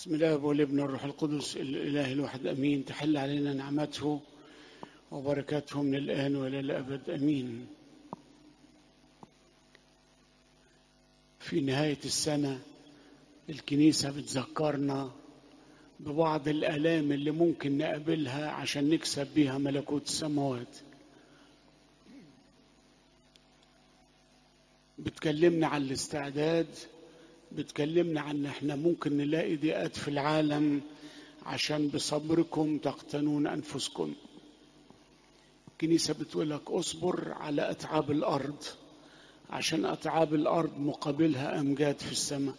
بسم الله والابن والروح القدس الاله الواحد امين تحل علينا نعمته وبركاته من الان والى الابد امين في نهايه السنه الكنيسه بتذكرنا ببعض الالام اللي ممكن نقابلها عشان نكسب بيها ملكوت السماوات بتكلمنا عن الاستعداد بتكلمنا عن احنا ممكن نلاقي ضيقات في العالم عشان بصبركم تقتنون انفسكم الكنيسه بتقول لك اصبر على اتعاب الارض عشان اتعاب الارض مقابلها امجاد في السماء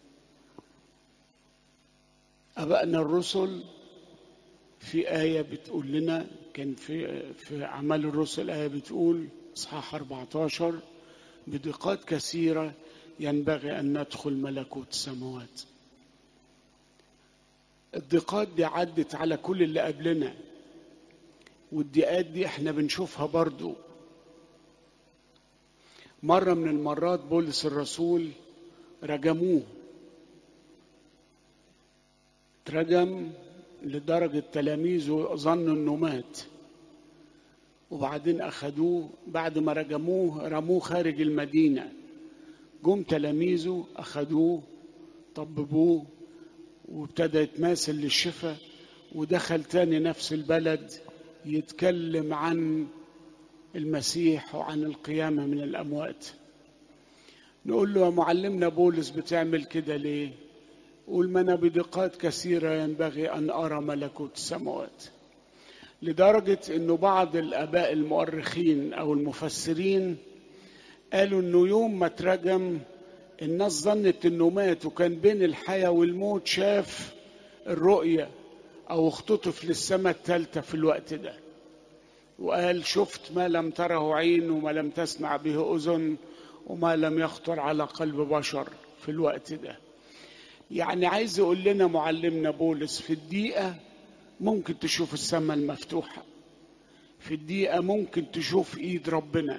ابائنا الرسل في ايه بتقول لنا كان في في اعمال الرسل ايه بتقول اصحاح 14 بضيقات كثيره ينبغي ان ندخل ملكوت السماوات الضيقات دي عدت على كل اللي قبلنا والضيقات دي احنا بنشوفها برضو مرة من المرات بولس الرسول رجموه اترجم لدرجة تلاميذه ظنوا انه مات وبعدين اخدوه بعد ما رجموه رموه خارج المدينه جم تلاميذه أخدوه طببوه وابتدى يتماثل للشفاء ودخل تاني نفس البلد يتكلم عن المسيح وعن القيامة من الأموات نقول له يا معلمنا بولس بتعمل كده ليه قول ما أنا بدقات كثيرة ينبغي أن أرى ملكوت السماوات لدرجة أنه بعض الآباء المؤرخين أو المفسرين قالوا انه يوم ما اترجم الناس ظنت انه مات وكان بين الحياة والموت شاف الرؤية او اختطف للسماء الثالثة في الوقت ده وقال شفت ما لم تره عين وما لم تسمع به اذن وما لم يخطر على قلب بشر في الوقت ده يعني عايز يقول لنا معلمنا بولس في الدقيقة ممكن تشوف السماء المفتوحة في الدقيقة ممكن تشوف ايد ربنا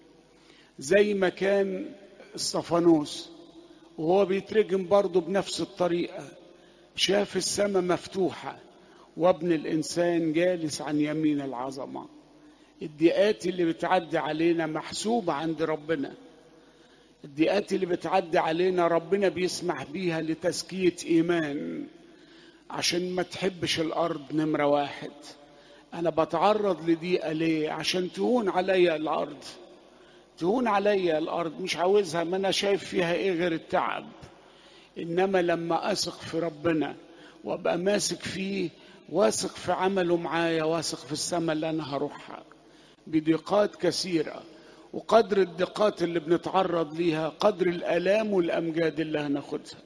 زي ما كان الصفانوس وهو بيترجم برضه بنفس الطريقة شاف السماء مفتوحة وابن الإنسان جالس عن يمين العظمة الضيقات اللي بتعدي علينا محسوبة عند ربنا الضيقات اللي بتعدي علينا ربنا بيسمح بيها لتزكية إيمان عشان ما تحبش الأرض نمرة واحد أنا بتعرض لضيقة ليه عشان تهون عليا الأرض تهون عليا الارض مش عاوزها ما انا شايف فيها ايه غير التعب انما لما اثق في ربنا وابقى ماسك فيه واثق في عمله معايا واثق في السماء اللي انا هروحها بضيقات كثيره وقدر الضيقات اللي بنتعرض ليها قدر الالام والامجاد اللي هناخدها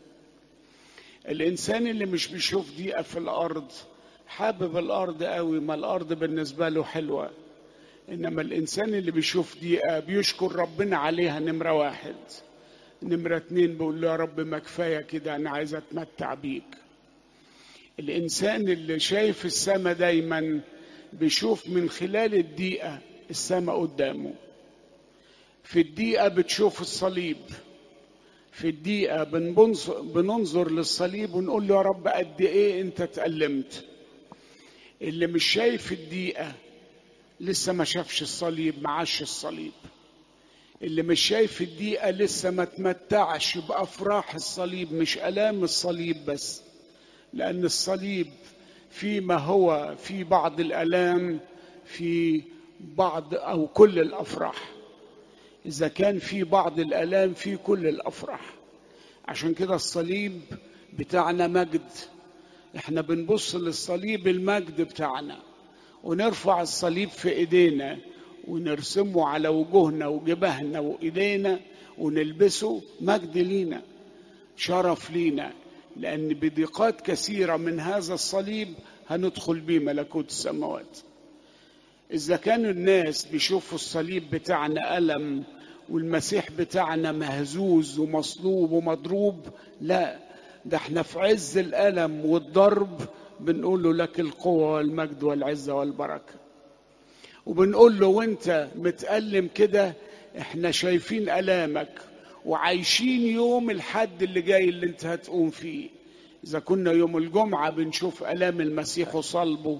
الانسان اللي مش بيشوف ضيقه في الارض حابب الارض قوي ما الارض بالنسبه له حلوه انما الانسان اللي بيشوف دقيقه بيشكر ربنا عليها نمره واحد نمره اتنين بيقول له يا رب ما كفايه كده انا عايز اتمتع بيك الانسان اللي شايف السماء دايما بيشوف من خلال الدقيقه السماء قدامه في الدقيقه بتشوف الصليب في الدقيقه بننظر للصليب ونقول له يا رب قد ايه انت اتألمت اللي مش شايف الدقيقه لسه ما شافش الصليب ما عاش الصليب اللي مش شايف الدقيقة لسه ما تمتعش بأفراح الصليب مش ألام الصليب بس لأن الصليب فيما هو في بعض الألام في بعض أو كل الأفراح إذا كان في بعض الألام في كل الأفراح عشان كده الصليب بتاعنا مجد احنا بنبص للصليب المجد بتاعنا ونرفع الصليب في ايدينا ونرسمه على وجوهنا وجبهنا وايدينا ونلبسه مجد لينا شرف لينا لان بضيقات كثيره من هذا الصليب هندخل بيه ملكوت السماوات اذا كانوا الناس بيشوفوا الصليب بتاعنا الم والمسيح بتاعنا مهزوز ومصلوب ومضروب لا ده احنا في عز الالم والضرب بنقول له لك القوة والمجد والعزة والبركة وبنقول له وانت متألم كده احنا شايفين ألامك وعايشين يوم الحد اللي جاي اللي انت هتقوم فيه إذا كنا يوم الجمعة بنشوف آلام المسيح وصلبه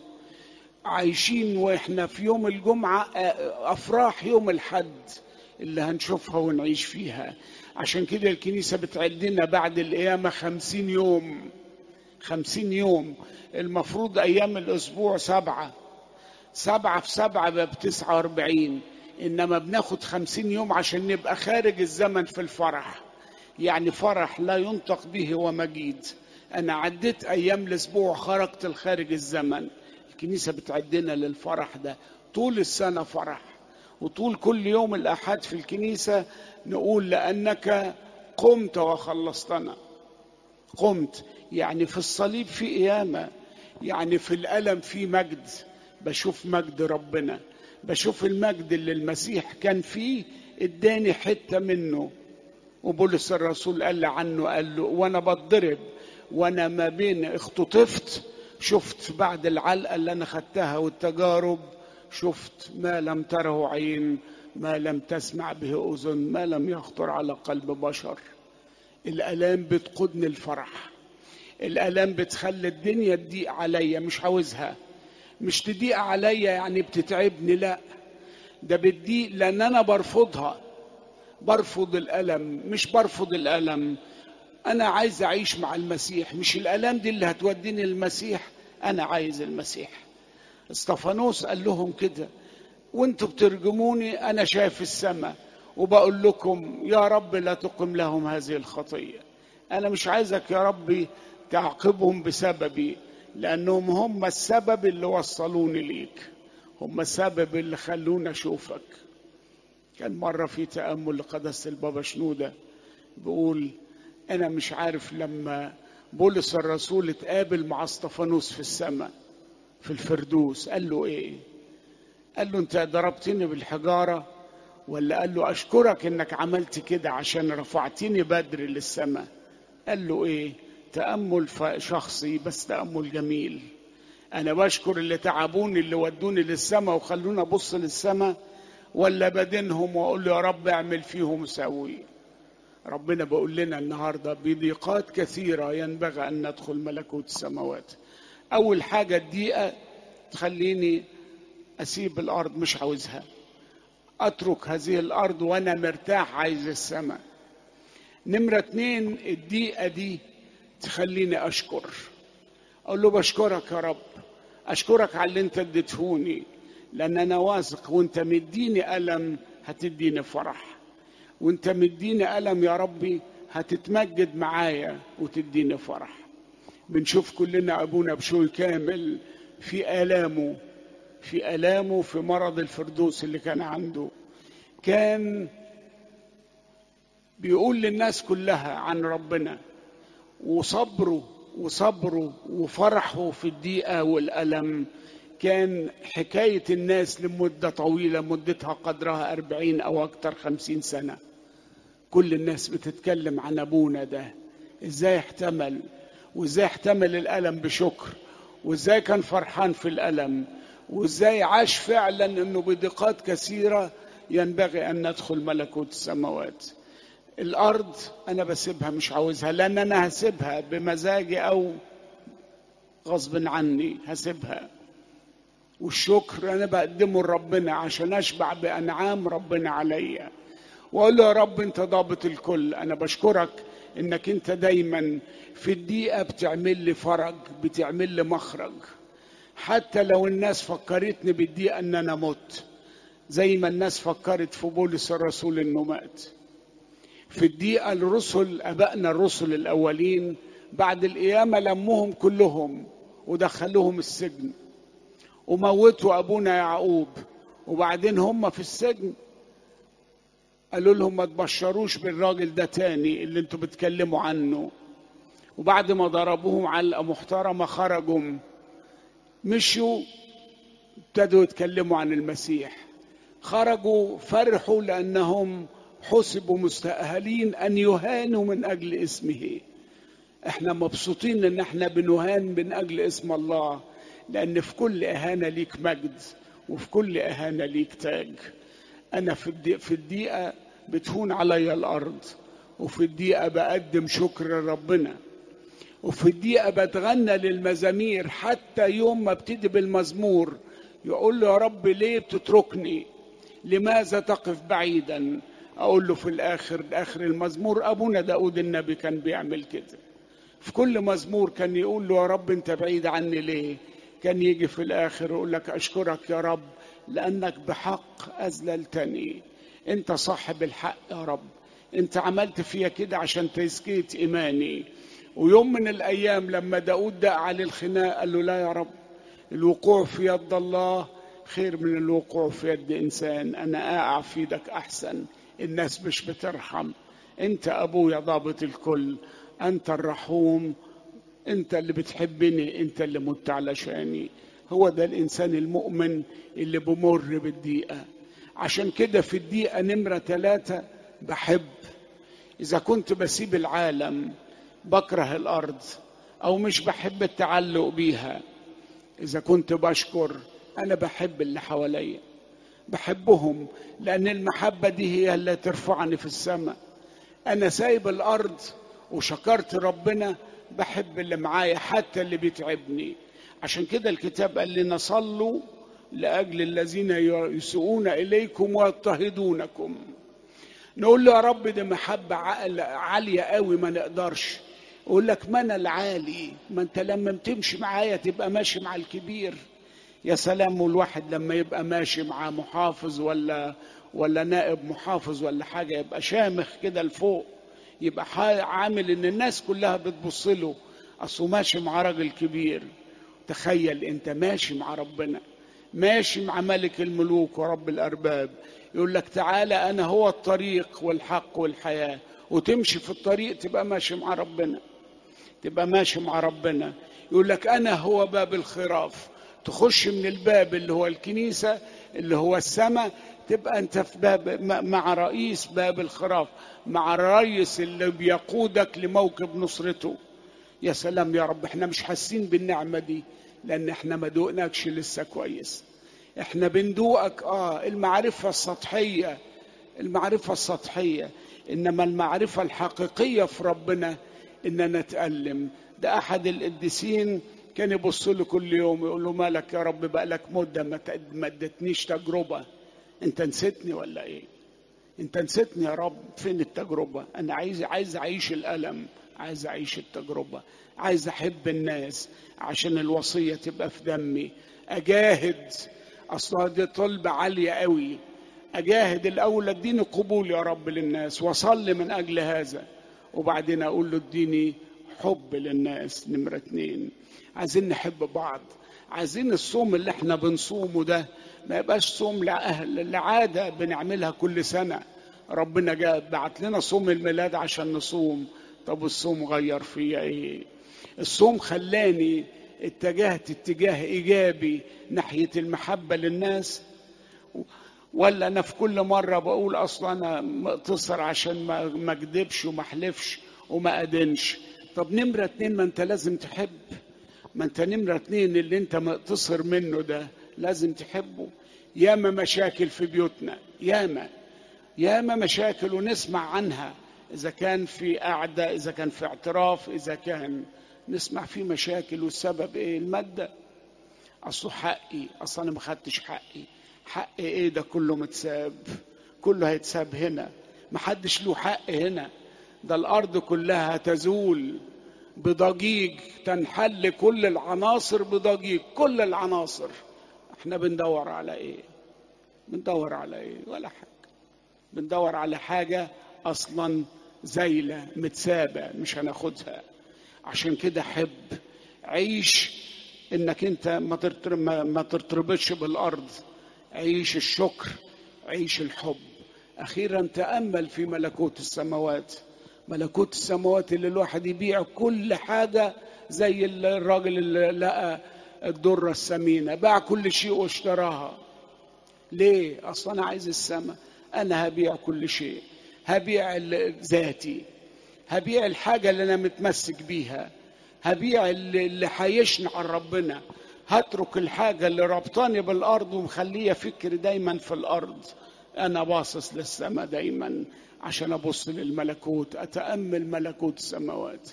عايشين وإحنا في يوم الجمعة أفراح يوم الحد اللي هنشوفها ونعيش فيها عشان كده الكنيسة بتعدنا بعد القيامة خمسين يوم خمسين يوم المفروض أيام الأسبوع سبعة سبعة في سبعة بتسعة واربعين إنما بناخد خمسين يوم عشان نبقى خارج الزمن في الفرح يعني فرح لا ينطق به ومجيد أنا عديت أيام الأسبوع خرجت الخارج الزمن الكنيسة بتعدنا للفرح ده طول السنة فرح وطول كل يوم الأحد في الكنيسة نقول لأنك قمت وخلصتنا قمت يعني في الصليب في قيامة يعني في الألم في مجد بشوف مجد ربنا بشوف المجد اللي المسيح كان فيه اداني حتة منه وبولس الرسول قال لي عنه قال له وانا بتضرب وانا ما بين اختطفت شفت بعد العلقة اللي انا خدتها والتجارب شفت ما لم تره عين ما لم تسمع به اذن ما لم يخطر على قلب بشر الالام بتقودني الفرح الالام بتخلي الدنيا تضيق عليا مش عاوزها مش تضيق عليا يعني بتتعبني لا ده بتضيق لان انا برفضها برفض الالم مش برفض الالم انا عايز اعيش مع المسيح مش الالام دي اللي هتوديني المسيح انا عايز المسيح استفانوس قال لهم كده وانتوا بترجموني انا شايف السماء وبقول لكم يا رب لا تقم لهم هذه الخطيه انا مش عايزك يا ربي تعاقبهم بسببي لانهم هم السبب اللي وصلوني ليك هم السبب اللي خلوني اشوفك كان مره في تامل لقداسه البابا شنوده بيقول انا مش عارف لما بولس الرسول اتقابل مع اسطفانوس في السماء في الفردوس قال له ايه قال له انت ضربتني بالحجاره ولا قال له اشكرك انك عملت كده عشان رفعتني بدر للسماء قال له ايه تامل شخصي بس تامل جميل انا بشكر اللي تعبوني اللي ودوني للسماء وخلوني ابص للسماء ولا بدينهم واقول له يا رب اعمل فيهم سوي ربنا بيقول لنا النهارده بضيقات كثيره ينبغي ان ندخل ملكوت السماوات اول حاجه الضيقه تخليني اسيب الارض مش عاوزها اترك هذه الارض وانا مرتاح عايز السماء نمرة اتنين الضيقة دي تخليني أشكر أقول له بشكرك يا رب أشكرك على اللي أنت اديتهوني لأن أنا واثق وأنت مديني ألم هتديني فرح وأنت مديني ألم يا ربي هتتمجد معايا وتديني فرح بنشوف كلنا أبونا بشوي كامل في آلامه في آلامه في مرض الفردوس اللي كان عنده كان بيقول للناس كلها عن ربنا وصبره وصبره وفرحه في الضيقة والألم كان حكاية الناس لمدة طويلة مدتها قدرها أربعين أو أكثر خمسين سنة كل الناس بتتكلم عن أبونا ده إزاي احتمل وإزاي احتمل الألم بشكر وإزاي كان فرحان في الألم وإزاي عاش فعلا أنه بضيقات كثيرة ينبغي أن ندخل ملكوت السماوات الارض انا بسيبها مش عاوزها لان انا هسيبها بمزاجي او غصب عني هسيبها والشكر انا بقدمه لربنا عشان اشبع بانعام ربنا عليا واقول له يا رب انت ضابط الكل انا بشكرك انك انت دايما في الدقيقه بتعمل لي فرج بتعمل لي مخرج حتى لو الناس فكرتني بالدقيقه ان انا مت زي ما الناس فكرت في بولس الرسول انه مات في الدقيقة الرسل أبائنا الرسل الأولين بعد القيامة لمهم كلهم ودخلوهم السجن وموتوا أبونا يعقوب وبعدين هم في السجن قالوا لهم ما تبشروش بالراجل ده تاني اللي انتوا بتكلموا عنه وبعد ما ضربوهم علقة محترمة خرجوا مشوا ابتدوا يتكلموا عن المسيح خرجوا فرحوا لأنهم حسبوا مستأهلين أن يهانوا من أجل اسمه احنا مبسوطين ان احنا بنهان من أجل اسم الله لأن في كل إهانة ليك مجد وفي كل إهانة ليك تاج أنا في الدقيقة, في الدقيقة بتهون علي الأرض وفي الدقيقة بقدم شكر لربنا وفي الدقيقة بتغنى للمزامير حتى يوم ما ابتدي بالمزمور يقول له يا رب ليه بتتركني لماذا تقف بعيدا اقول له في الاخر اخر المزمور ابونا داود النبي كان بيعمل كده في كل مزمور كان يقول له يا رب انت بعيد عني ليه كان يجي في الاخر يقول لك اشكرك يا رب لانك بحق اذللتني انت صاحب الحق يا رب انت عملت فيا كده عشان تزكية ايماني ويوم من الايام لما داود دق عليه الخناق قال له لا يا رب الوقوع في يد الله خير من الوقوع في يد انسان انا اقع في ايدك احسن الناس مش بترحم انت ابويا ضابط الكل انت الرحوم انت اللي بتحبني انت اللي مت علشاني هو ده الانسان المؤمن اللي بمر بالضيقه عشان كده في الدقيقه نمره ثلاثه بحب اذا كنت بسيب العالم بكره الارض او مش بحب التعلق بيها اذا كنت بشكر انا بحب اللي حواليا بحبهم لان المحبه دي هي اللي ترفعني في السماء انا سايب الارض وشكرت ربنا بحب اللي معايا حتى اللي بيتعبني عشان كده الكتاب قال لنا صلوا لاجل الذين يسوءون اليكم ويضطهدونكم نقول له يا رب دي محبه عاليه قوي ما نقدرش يقول لك ما انا العالي ما انت لما تمشي معايا تبقى ماشي مع الكبير يا سلام والواحد لما يبقى ماشي مع محافظ ولا ولا نائب محافظ ولا حاجه يبقى شامخ كده لفوق يبقى عامل ان الناس كلها بتبص له اصله ماشي مع راجل كبير تخيل انت ماشي مع ربنا ماشي مع ملك الملوك ورب الارباب يقول لك تعالى انا هو الطريق والحق والحياه وتمشي في الطريق تبقى ماشي مع ربنا تبقى ماشي مع ربنا يقول لك انا هو باب الخراف تخش من الباب اللي هو الكنيسه اللي هو السماء تبقى انت في باب مع رئيس باب الخراف مع الرئيس اللي بيقودك لموكب نصرته يا سلام يا رب احنا مش حاسين بالنعمه دي لان احنا ما دوقناكش لسه كويس احنا بندوقك اه المعرفه السطحيه المعرفه السطحيه انما المعرفه الحقيقيه في ربنا اننا نتالم ده احد القديسين كان يبص له كل يوم يقول له مالك يا رب بقى لك مده ما ادتنيش تجربه انت نسيتني ولا ايه انت نسيتني يا رب فين التجربه انا عايز عايز اعيش الالم عايز اعيش التجربه عايز احب الناس عشان الوصيه تبقى في دمي اجاهد اصلا دي طلبه عاليه قوي اجاهد الاول اديني قبول يا رب للناس واصلي من اجل هذا وبعدين اقول له اديني حب للناس نمره اتنين عايزين نحب بعض عايزين الصوم اللي احنا بنصومه ده ما يبقاش صوم لأهل لعادة بنعملها كل سنة ربنا جاء بعت لنا صوم الميلاد عشان نصوم طب الصوم غير فيا ايه الصوم خلاني اتجهت اتجاه ايجابي ناحية المحبة للناس ولا انا في كل مرة بقول اصلا انا مقتصر عشان ما اكذبش وما احلفش وما ادنش طب نمرة اتنين ما انت لازم تحب ما انت نمرة اتنين اللي انت مقتصر منه ده لازم تحبه ياما مشاكل في بيوتنا ياما ياما مشاكل ونسمع عنها اذا كان في قعده اذا كان في اعتراف اذا كان نسمع في مشاكل والسبب ايه الماده اصله حقي اصلا انا ما خدتش حقي حق ايه ده كله متساب كله هيتساب هنا ما حدش له حق هنا ده الارض كلها تزول بضجيج تنحل كل العناصر بضجيج كل العناصر احنا بندور على ايه بندور على ايه ولا حاجه بندور على حاجه اصلا زايله متسابه مش هناخدها عشان كده حب عيش انك انت ما ما ترتبطش بالارض عيش الشكر عيش الحب اخيرا تامل في ملكوت السماوات ملكوت السماوات اللي الواحد يبيع كل حاجه زي الراجل اللي لقى الدرة الثمينة باع كل شيء واشتراها ليه أصلا أنا عايز السماء أنا هبيع كل شيء هبيع ذاتي هبيع الحاجة اللي أنا متمسك بيها هبيع اللي حيشني عن ربنا هترك الحاجة اللي ربطاني بالأرض ومخلية فكري دايما في الأرض أنا باصص للسماء دايما عشان أبص للملكوت أتأمل ملكوت السماوات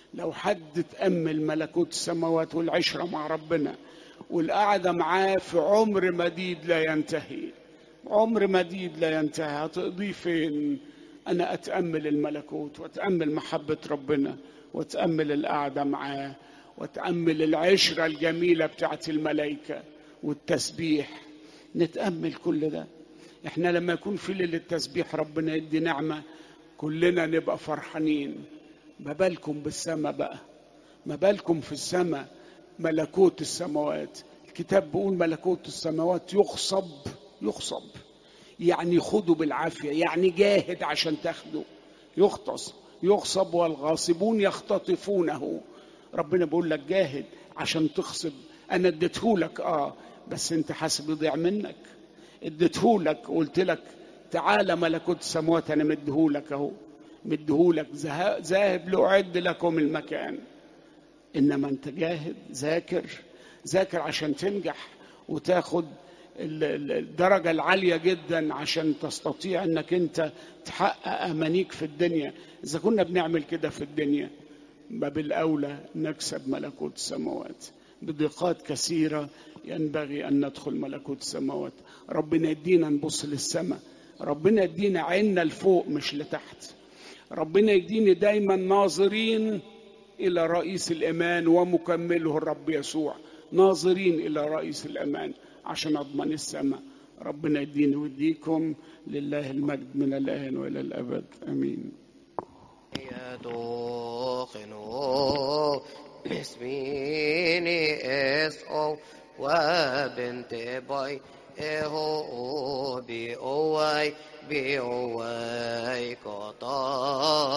لو حد تأمل ملكوت السماوات والعشرة مع ربنا والقعدة معاه في عمر مديد لا ينتهي عمر مديد لا ينتهي هتقضيه فين أنا أتأمل الملكوت وأتأمل محبة ربنا وأتأمل القعدة معاه وأتأمل العشرة الجميلة بتاعت الملائكة والتسبيح نتأمل كل ده احنا لما يكون في ليلة التسبيح ربنا يدي نعمة كلنا نبقى فرحانين ما بالكم بالسماء بقى ما بالكم في السماء ملكوت السماوات الكتاب بيقول ملكوت السماوات يخصب يخصب يعني خده بالعافية يعني جاهد عشان تاخده يغتصب يغصب والغاصبون يختطفونه ربنا بيقول لك جاهد عشان تغصب انا اديتهولك اه بس انت حاسب يضيع منك اديتهولك وقلت لك تعالى ملكوت السماوات انا مديهولك اهو مديهولك ذاهب لاعد لكم المكان انما انت جاهد ذاكر ذاكر عشان تنجح وتاخد الدرجة العالية جدا عشان تستطيع انك انت تحقق امانيك في الدنيا اذا كنا بنعمل كده في الدنيا ما بالاولى نكسب ملكوت السماوات بضيقات كثيرة ينبغي ان ندخل ملكوت السماوات ربنا يدينا نبص للسماء ربنا يدينا عيننا لفوق مش لتحت ربنا يديني دايما ناظرين الى رئيس الامان ومكمله الرب يسوع ناظرين الى رئيس الامان عشان اضمن السماء ربنا يديني ويديكم لله المجد من الان والى الابد امين يدوخنو باسميني اسقو وبنت باي اهو بي اوي بي اوي قطار